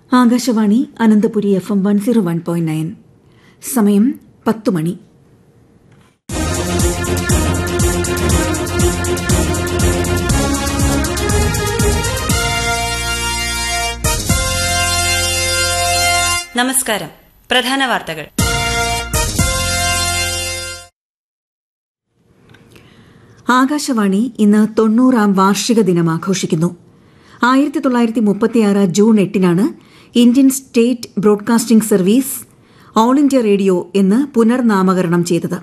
Akashvani Ananthapuri F M one zero one point nine സമയം പത്ത് മണി നമസ്കാരം പ്രധാന വാർത്തകൾ ആകാശവാണി ഇന്ന് തൊണ്ണൂറാം വാർഷിക ദിനം ആഘോഷിക്കുന്നു ആയിരത്തി തൊള്ളായിരത്തി മുപ്പത്തിയാറ് ജൂൺ എട്ടിനാണ് Indian state broadcasting service all India radio എന്ന് പുനർനാമകരണം ചെയ്തത്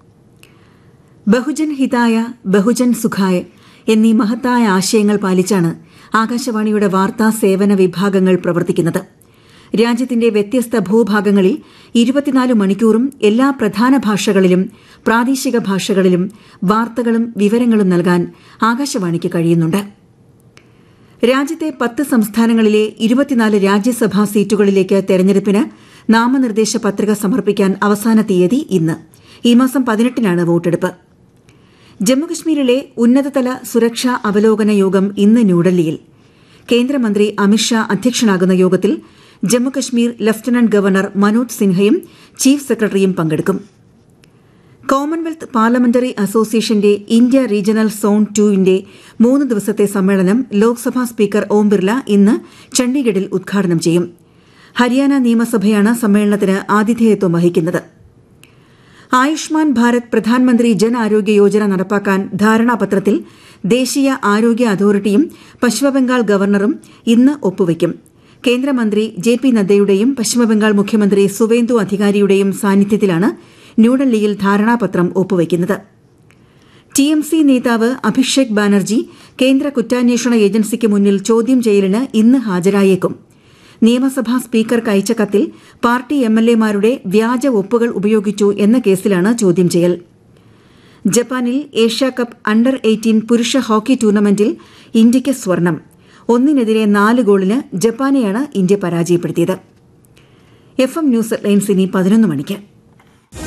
ബഹുജൻ ഹിതായ ബഹുജൻ സുഖായ എന്നീ മഹത്തായ ആശയങ്ങൾ പാലിച്ചാണ് ആകാശവാണിയുടെ വാർത്താ സേവന വിഭാഗങ്ങൾ പ്രവർത്തിക്കുന്നത് രാജ്യത്തിന്റെ വ്യത്യസ്ത ഭൂഭാഗങ്ങളിൽ ഇരുപത്തിനാല് മണിക്കൂറും എല്ലാ പ്രധാന ഭാഷകളിലും പ്രാദേശിക ഭാഷകളിലും വാർത്തകളും വിവരങ്ങളും നൽകാൻ ആകാശവാണിക്ക് കഴിയുന്നുണ്ട് രാജ്യത്തെ പത്ത് സംസ്ഥാനങ്ങളിലെ ഇരുപത്തിനാല് രാജ്യസഭാ സീറ്റുകളിലേക്ക് തെരഞ്ഞെടുപ്പിന് നാമനിർദ്ദേശ പത്രിക സമർപ്പിക്കാൻ അവസാന തീയതി ഇന്ന് ഈ മാസം പതിനെട്ടിനാണ് വോട്ടെടുപ്പ് ജമ്മുകശ്മീരിലെ ഉന്നതതല സുരക്ഷാ അവലോകന യോഗം ഇന്ന് ന്യൂഡൽഹിയിൽ കേന്ദ്രമന്ത്രി അമിത്ഷാ അധ്യക്ഷനാകുന്ന യോഗത്തിൽ Jammu Kashmir lieutenant governor Manoj സിൻഹയും chief സെക്രട്ടറിയും പങ്കെടുക്കും കോമൺവെൽത്ത് പാർലമെന്ററി അസോസിയേഷന്റെ ഇന്ത്യ റീജിയണൽ സോൺ ടുവിന്റെ മൂന്ന് ദിവസത്തെ സമ്മേളനം ലോക്സഭാ സ്പീക്കർ ഓം ബിർല ഇന്ന് ചണ്ഡീഗഡിൽ ഉദ്ഘാടനം ചെയ്യും ഹരിയാന നിയമസഭയാണ് സമ്മേളനത്തിന് ആതിഥേയത്വം വഹിക്കുന്നത് ആയുഷ്മാൻ ഭാരത് പ്രധാനമന്ത്രി ജൻ ആരോഗ്യ യോജന നടപ്പാക്കാൻ ധാരണാപത്രത്തിൽ ദേശീയ ആരോഗ്യ അതോറിറ്റിയും പശ്ചിമബംഗാൾ ഗവർണറും ഇന്ന് ഒപ്പുവയ്ക്കും കേന്ദ്രമന്ത്രി ജെ പി നദ്ദയുടെയും പശ്ചിമബംഗാൾ മുഖ്യമന്ത്രി സുവേന്ദു അധികാരിയുടെയും സാന്നിധ്യത്തിലാണ് ന്യൂഡൽഹിയിൽ ധാരണാപത്രം ഒപ്പുവയ്ക്കുന്നത് ടി എം സി നേതാവ് അഭിഷേക് ബാനർജി കേന്ദ്ര കുറ്റാന്വേഷണ ഏജൻസിക്ക് മുന്നിൽ ചോദ്യം ചെയ്യലിന് ഇന്ന് ഹാജരായേക്കും നിയമസഭാ സ്പീക്കർക്ക് അയച്ച കത്തിൽ പാർട്ടി എംഎൽഎമാരുടെ വ്യാജ ഒപ്പുകൾ ഉപയോഗിച്ചു എന്ന കേസിലാണ് ചോദ്യം ചെയ്യൽ ജപ്പാനിൽ ഏഷ്യാകപ്പ് അണ്ടർ എയ്റ്റീൻ പുരുഷ ഹോക്കി ടൂർണമെന്റിൽ ഇന്ത്യയ്ക്ക് സ്വർണം ഒന്നിനെതിരെ നാല് ഗോളിന് ജപ്പാനെയാണ് ഇന്ത്യ പരാജയപ്പെടുത്തിയത് എഫ് എം ന്യൂസ് ലൈൻസ് ഇനി പതിനൊന്ന് മണിക്ക്